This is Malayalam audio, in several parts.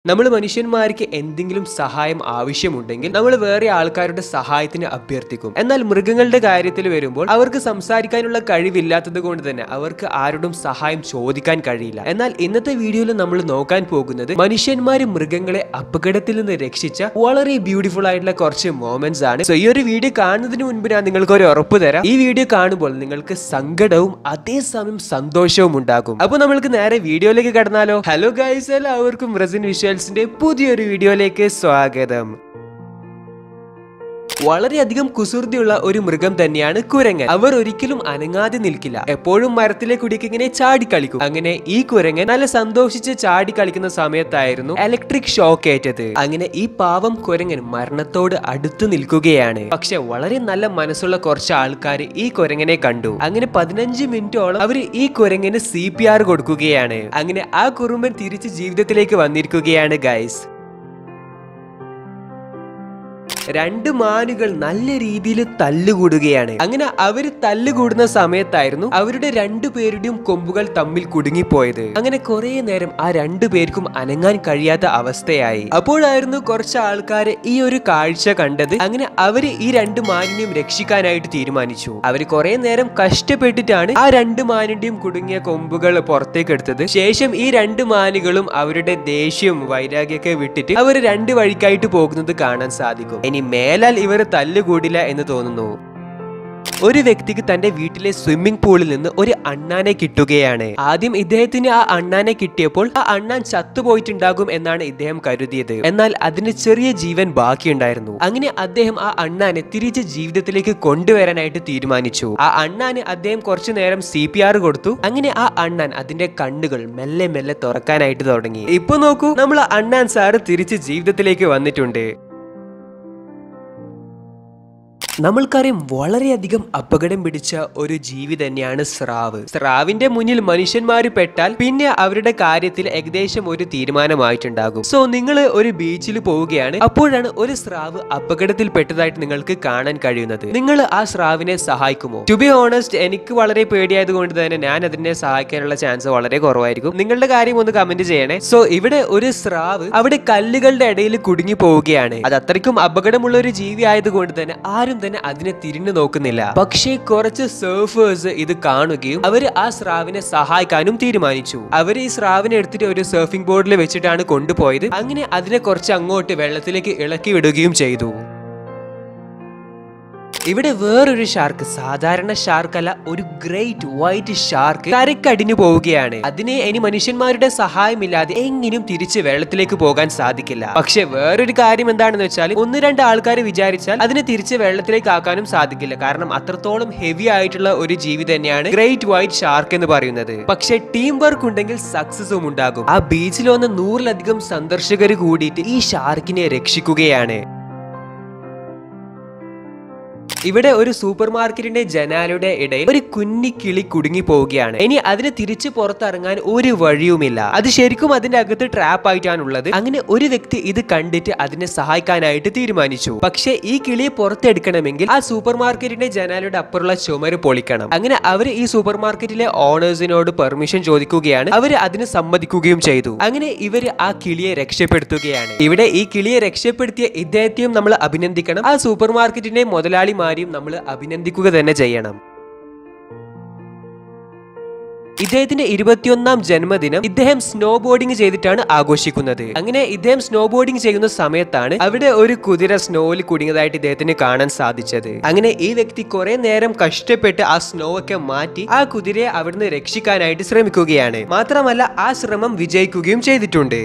നമ്മൾ മനുഷ്യന്മാർക്ക് എന്തെങ്കിലും സഹായം ആവശ്യമുണ്ടെങ്കിൽ നമ്മൾ വേറെ ആൾക്കാരുടെ സഹായത്തിന് അഭ്യർത്ഥിക്കും എന്നാൽ മൃഗങ്ങളുടെ കാര്യത്തിൽ വരുമ്പോൾ അവർക്ക് സംസാരിക്കാനുള്ള കഴിവില്ലാത്തത് കൊണ്ട് തന്നെ അവർക്ക് ആരോടും സഹായം ചോദിക്കാൻ കഴിയില്ല എന്നാൽ ഇന്നത്തെ വീഡിയോയിൽ നമ്മൾ നോക്കാൻ പോകുന്നത് മനുഷ്യന്മാര് മൃഗങ്ങളെ അപകടത്തിൽ നിന്ന് രക്ഷിച്ച വളരെ ബ്യൂട്ടിഫുൾ ആയിട്ടുള്ള കുറച്ച് മോമെന്റ്സ് ആണ് സോ ഈ ഒരു വീഡിയോ കാണുന്നതിന് മുൻപ് ഞാൻ നിങ്ങൾക്ക് ഒരു ഉറപ്പ് തരാം ഈ വീഡിയോ കാണുമ്പോൾ നിങ്ങൾക്ക് സങ്കടവും അതേസമയം സന്തോഷവും ഉണ്ടാകും അപ്പൊ നമ്മൾക്ക് നേരെ വീഡിയോയിലേക്ക് കടന്നാലോ ഹലോ ഗൈസ് എല്ലാവർക്കും റസിൻ വിഷ്വൽസിന്റെ പുതിയൊരു വീഡിയോയിലേക്ക് സ്വാഗതം വളരെയധികം കുസൃതിയുള്ള ഒരു മൃഗം തന്നെയാണ് കുരങ്ങൻ അവർ ഒരിക്കലും അനങ്ങാതെ നിൽക്കില്ല എപ്പോഴും മരത്തിലെ കുടിക്ക് ഇങ്ങനെ ചാടി കളിക്കും അങ്ങനെ ഈ കുരങ്ങൻ നല്ല സന്തോഷിച്ച് ചാടി കളിക്കുന്ന സമയത്തായിരുന്നു ഇലക്ട്രിക് ഷോക്ക് ഏറ്റത് അങ്ങനെ ഈ പാവം കുരങ്ങൻ മരണത്തോട് അടുത്തു നിൽക്കുകയാണ് പക്ഷെ വളരെ നല്ല മനസ്സുള്ള കുറച്ച് ആൾക്കാർ ഈ കുരങ്ങനെ കണ്ടു അങ്ങനെ പതിനഞ്ച് മിനിറ്റോളം അവർ ഈ കുരങ്ങിന് സി പി ആർ കൊടുക്കുകയാണ് അങ്ങനെ ആ കുറുമ്പൻ തിരിച്ച് ജീവിതത്തിലേക്ക് വന്നിരിക്കുകയാണ് ഗൈസ് രണ്ട് മാനുകൾ നല്ല രീതിയിൽ തല്ലുകൂടുകയാണ് അങ്ങനെ അവര് തല്ലുകൂടുന്ന സമയത്തായിരുന്നു അവരുടെ രണ്ടു പേരുടെയും കൊമ്പുകൾ തമ്മിൽ കുടുങ്ങിപ്പോയത് അങ്ങനെ കുറെ നേരം ആ രണ്ടു പേർക്കും അനങ്ങാൻ കഴിയാത്ത അവസ്ഥയായി അപ്പോഴായിരുന്നു കുറച്ച് ആൾക്കാര് ഈ ഒരു കാഴ്ച കണ്ടത് അങ്ങനെ അവര് ഈ രണ്ട് മാനിനെയും രക്ഷിക്കാനായിട്ട് തീരുമാനിച്ചു അവര് കുറെ നേരം കഷ്ടപ്പെട്ടിട്ടാണ് ആ രണ്ട് മാനിന്റെയും കുടുങ്ങിയ കൊമ്പുകൾ പുറത്തേക്ക് എടുത്തത് ശേഷം ഈ രണ്ട് മാനുകളും അവരുടെ ദേഷ്യവും വൈരാഗ്യമൊക്കെ വിട്ടിട്ട് അവർ രണ്ട് വഴിക്കായിട്ട് പോകുന്നത് കാണാൻ സാധിക്കും ഇനി മേലാൽ ഇവർ തല്ലുകൂടില്ല എന്ന് തോന്നുന്നു ഒരു വ്യക്തിക്ക് തന്റെ വീട്ടിലെ സ്വിമ്മിംഗ് പൂളിൽ നിന്ന് ഒരു അണ്ണാനെ കിട്ടുകയാണ് ആദ്യം ഇദ്ദേഹത്തിന് ആ അണ്ണാനെ കിട്ടിയപ്പോൾ ആ അണ്ണാൻ ചത്തുപോയിട്ടുണ്ടാകും എന്നാണ് ഇദ്ദേഹം കരുതിയത് എന്നാൽ അതിന് ചെറിയ ജീവൻ ബാക്കിയുണ്ടായിരുന്നു അങ്ങനെ അദ്ദേഹം ആ അണ്ണാനെ തിരിച്ച് ജീവിതത്തിലേക്ക് കൊണ്ടുവരാനായിട്ട് തീരുമാനിച്ചു ആ അണ്ണാന് അദ്ദേഹം കുറച്ചു നേരം സി പി ആർ കൊടുത്തു അങ്ങനെ ആ അണ്ണാൻ അതിന്റെ കണ്ണുകൾ മെല്ലെ മെല്ലെ തുറക്കാനായിട്ട് തുടങ്ങി ഇപ്പൊ നോക്കൂ നമ്മൾ അണ്ണാൻ സാറ് തിരിച്ച് ജീവിതത്തിലേക്ക് വന്നിട്ടുണ്ട് നമ്മൾക്കറിയാം വളരെയധികം അപകടം പിടിച്ച ഒരു ജീവി തന്നെയാണ് സ്രാവ് സ്രാവിന്റെ മുന്നിൽ മനുഷ്യന്മാര് പെട്ടാൽ പിന്നെ അവരുടെ കാര്യത്തിൽ ഏകദേശം ഒരു തീരുമാനമായിട്ടുണ്ടാകും സോ നിങ്ങൾ ഒരു ബീച്ചിൽ പോവുകയാണ് അപ്പോഴാണ് ഒരു സ്രാവ് അപകടത്തിൽ പെട്ടതായിട്ട് നിങ്ങൾക്ക് കാണാൻ കഴിയുന്നത് നിങ്ങൾ ആ സ്രാവിനെ സഹായിക്കുമോ ടു ബി ഓണസ്റ്റ് എനിക്ക് വളരെ പേടിയായത് കൊണ്ട് തന്നെ ഞാൻ അതിനെ സഹായിക്കാനുള്ള ചാൻസ് വളരെ കുറവായിരിക്കും നിങ്ങളുടെ കാര്യം ഒന്ന് കമന്റ് ചെയ്യണേ സോ ഇവിടെ ഒരു സ്രാവ് അവിടെ കല്ലുകളുടെ ഇടയിൽ കുടുങ്ങി പോവുകയാണ് അത് അത്രയ്ക്കും അപകടമുള്ള ഒരു ജീവി ആയതുകൊണ്ട് തന്നെ ആരും തന്നെ അതിനെ തിരിഞ്ഞു നോക്കുന്നില്ല പക്ഷേ കുറച്ച് സർഫേഴ്സ് ഇത് കാണുകയും അവർ ആ സ്രാവിനെ സഹായിക്കാനും തീരുമാനിച്ചു അവർ ഈ സ്രാവിനെ എടുത്തിട്ട് ഒരു സർഫിംഗ് ബോർഡിൽ വെച്ചിട്ടാണ് കൊണ്ടുപോയത് അങ്ങനെ അതിനെ കുറച്ച് അങ്ങോട്ട് വെള്ളത്തിലേക്ക് ഇളക്കി വിടുകയും ചെയ്തു ഇവിടെ വേറൊരു ഷാർക്ക് സാധാരണ ഷാർക്ക് അല്ല ഒരു ഗ്രേറ്റ് വൈറ്റ് ഷാർക്ക് കരക്കടിഞ്ഞു പോവുകയാണ് അതിനെ ഇനി മനുഷ്യന്മാരുടെ സഹായമില്ലാതെ എങ്ങനെയും തിരിച്ച് വെള്ളത്തിലേക്ക് പോകാൻ സാധിക്കില്ല പക്ഷെ വേറൊരു കാര്യം എന്താണെന്ന് വെച്ചാൽ ഒന്ന് രണ്ട് ആൾക്കാർ വിചാരിച്ചാൽ അതിനെ തിരിച്ച് വെള്ളത്തിലേക്ക് ആക്കാനും സാധിക്കില്ല കാരണം അത്രത്തോളം ഹെവി ആയിട്ടുള്ള ഒരു ജീവി തന്നെയാണ് ഗ്രേറ്റ് വൈറ്റ് ഷാർക്ക് എന്ന് പറയുന്നത് പക്ഷെ ടീം വർക്ക് ഉണ്ടെങ്കിൽ സക്സസും ഉണ്ടാകും ആ ബീച്ചിൽ വന്ന നൂറിലധികം സന്ദർശകർ കൂടിയിട്ട് ഈ ഷാർക്കിനെ രക്ഷിക്കുകയാണ് ഇവിടെ ഒരു സൂപ്പർ മാർക്കറ്റിന്റെ ജനാലയുടെ ഇടയിൽ ഒരു കുഞ്ഞി കിളി കുടുങ്ങി പോവുകയാണ് ഇനി അതിന് തിരിച്ചു പുറത്തിറങ്ങാൻ ഒരു വഴിയുമില്ല അത് ശരിക്കും അതിന്റെ അകത്ത് ട്രാപ്പ് ആയിട്ടാണുള്ളത് അങ്ങനെ ഒരു വ്യക്തി ഇത് കണ്ടിട്ട് അതിനെ സഹായിക്കാനായിട്ട് തീരുമാനിച്ചു പക്ഷേ ഈ കിളിയെ പുറത്തെടുക്കണമെങ്കിൽ ആ സൂപ്പർ മാർക്കറ്റിന്റെ ജനാലയുടെ അപ്പുറമുള്ള ചുമര് പൊളിക്കണം അങ്ങനെ അവർ ഈ സൂപ്പർ മാർക്കറ്റിലെ ഓണേഴ്സിനോട് പെർമിഷൻ ചോദിക്കുകയാണ് അവർ അതിന് സമ്മതിക്കുകയും ചെയ്തു അങ്ങനെ ഇവര് ആ കിളിയെ രക്ഷപ്പെടുത്തുകയാണ് ഇവിടെ ഈ കിളിയെ രക്ഷപ്പെടുത്തിയ ഇദ്ദേഹത്തെയും നമ്മൾ അഭിനന്ദിക്കണം ആ സൂപ്പർ മാർക്കറ്റിന്റെ മുതലാളിമാരെയും നമ്മൾ അഭിനന്ദിക്കുക തന്നെ ചെയ്യണം ഇദ്ദേഹത്തിന്റെ ഇരുപത്തിയൊന്നാം ജന്മദിനം ഇദ്ദേഹം സ്നോ ബോർഡിംഗ് ചെയ്തിട്ടാണ് ആഘോഷിക്കുന്നത് അങ്ങനെ ഇദ്ദേഹം സ്നോ ബോർഡിംഗ് ചെയ്യുന്ന സമയത്താണ് അവിടെ ഒരു കുതിര സ്നോയിൽ കുടുങ്ങിയതായിട്ട് ഇദ്ദേഹത്തിന് കാണാൻ സാധിച്ചത് അങ്ങനെ ഈ വ്യക്തി കുറെ നേരം കഷ്ടപ്പെട്ട് ആ സ്നോ ഒക്കെ മാറ്റി ആ കുതിരയെ അവിടുന്ന് രക്ഷിക്കാനായിട്ട് ശ്രമിക്കുകയാണ് മാത്രമല്ല ആ ശ്രമം വിജയിക്കുകയും ചെയ്തിട്ടുണ്ട്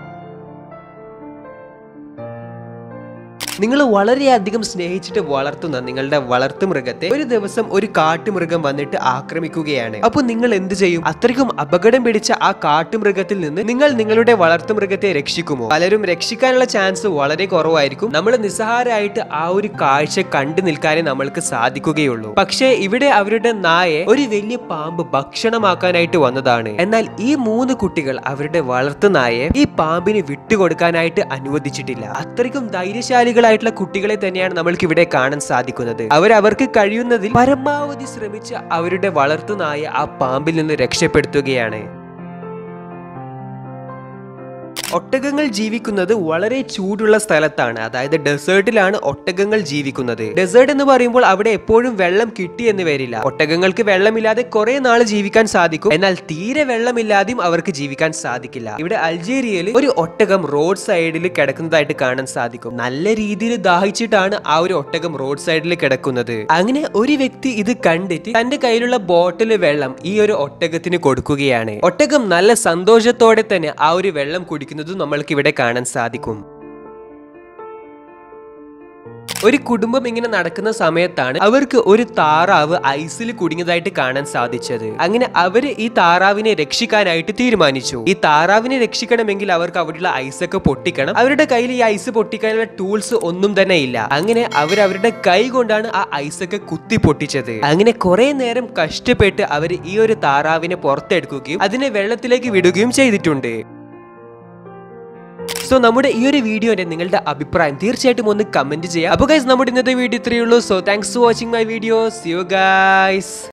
നിങ്ങൾ വളരെയധികം സ്നേഹിച്ചിട്ട് വളർത്തുന്ന നിങ്ങളുടെ വളർത്തു മൃഗത്തെ ഒരു ദിവസം ഒരു കാട്ടുമൃഗം വന്നിട്ട് ആക്രമിക്കുകയാണ് അപ്പോൾ നിങ്ങൾ എന്ത് ചെയ്യും അത്രയ്ക്കും അപകടം പിടിച്ച ആ കാട്ടുമൃഗത്തിൽ നിന്ന് നിങ്ങൾ നിങ്ങളുടെ വളർത്തു മൃഗത്തെ രക്ഷിക്കുമോ പലരും രക്ഷിക്കാനുള്ള ചാൻസ് വളരെ കുറവായിരിക്കും നമ്മൾ നിസ്സഹാരായിട്ട് ആ ഒരു കാഴ്ച കണ്ടു നിൽക്കാനേ നമ്മൾക്ക് സാധിക്കുകയുള്ളൂ പക്ഷേ ഇവിടെ അവരുടെ നായെ ഒരു വലിയ പാമ്പ് ഭക്ഷണമാക്കാനായിട്ട് വന്നതാണ് എന്നാൽ ഈ മൂന്ന് കുട്ടികൾ അവരുടെ വളർത്തു നായെ ഈ പാമ്പിന് വിട്ടുകൊടുക്കാനായിട്ട് അനുവദിച്ചിട്ടില്ല അത്രയ്ക്കും ധൈര്യശാലികളായിട്ടുള്ള കുട്ടികളെ തന്നെയാണ് നമ്മൾക്ക് ഇവിടെ കാണാൻ സാധിക്കുന്നത് അവർ അവർക്ക് കഴിയുന്നതിൽ പരമാവധി ശ്രമിച്ച് അവരുടെ വളർത്തുനായ ആ പാമ്പിൽ നിന്ന് രക്ഷപ്പെടുത്തുകയാണ് ഒട്ടകങ്ങൾ ജീവിക്കുന്നത് വളരെ ചൂടുള്ള സ്ഥലത്താണ് അതായത് ഡെസേർട്ടിലാണ് ഒട്ടകങ്ങൾ ജീവിക്കുന്നത് ഡെസേർട്ട് എന്ന് പറയുമ്പോൾ അവിടെ എപ്പോഴും വെള്ളം കിട്ടി എന്ന് വരില്ല ഒട്ടകങ്ങൾക്ക് വെള്ളമില്ലാതെ കുറെ നാൾ ജീവിക്കാൻ സാധിക്കും എന്നാൽ തീരെ വെള്ളമില്ലാതെയും അവർക്ക് ജീവിക്കാൻ സാധിക്കില്ല ഇവിടെ അൾജീരിയയിൽ ഒരു ഒട്ടകം റോഡ് സൈഡിൽ കിടക്കുന്നതായിട്ട് കാണാൻ സാധിക്കും നല്ല രീതിയിൽ ദാഹിച്ചിട്ടാണ് ആ ഒരു ഒട്ടകം റോഡ് സൈഡിൽ കിടക്കുന്നത് അങ്ങനെ ഒരു വ്യക്തി ഇത് കണ്ടിട്ട് തന്റെ കയ്യിലുള്ള ബോട്ടിൽ വെള്ളം ഈ ഒരു ഒട്ടകത്തിന് കൊടുക്കുകയാണ് ഒട്ടകം നല്ല സന്തോഷത്തോടെ തന്നെ ആ ഒരു വെള്ളം കുടിക്കുന്നതും നമ്മൾക്ക് ഇവിടെ കാണാൻ സാധിക്കും ഒരു കുടുംബം ഇങ്ങനെ നടക്കുന്ന സമയത്താണ് അവർക്ക് ഒരു താറാവ് ഐസിൽ കുടുങ്ങിയതായിട്ട് കാണാൻ സാധിച്ചത് അങ്ങനെ അവര് ഈ താറാവിനെ രക്ഷിക്കാനായിട്ട് തീരുമാനിച്ചു ഈ താറാവിനെ രക്ഷിക്കണമെങ്കിൽ അവർക്ക് അവിടെയുള്ള ഐസൊക്കെ പൊട്ടിക്കണം അവരുടെ കയ്യിൽ ഈ ഐസ് പൊട്ടിക്കാനുള്ള ടൂൾസ് ഒന്നും തന്നെ ഇല്ല അങ്ങനെ അവർ അവരുടെ കൈ കൊണ്ടാണ് ആ ഐസൊക്കെ കുത്തി പൊട്ടിച്ചത് അങ്ങനെ കുറെ നേരം കഷ്ടപ്പെട്ട് അവർ ഈ ഒരു താറാവിനെ പുറത്തെടുക്കുകയും അതിനെ വെള്ളത്തിലേക്ക് വിടുകയും ചെയ്തിട്ടുണ്ട് സോ നമ്മുടെ ഈ ഒരു വീഡിയോന്റെ നിങ്ങളുടെ അഭിപ്രായം തീർച്ചയായിട്ടും ഒന്ന് കമന്റ് ചെയ്യാം അപ്പോൾ ഗൈസ് നമ്മുടെ ഇന്നത്തെ വീഡിയോ ഇത്രയേ ഉള്ളൂ so thanks for watching my video see you guys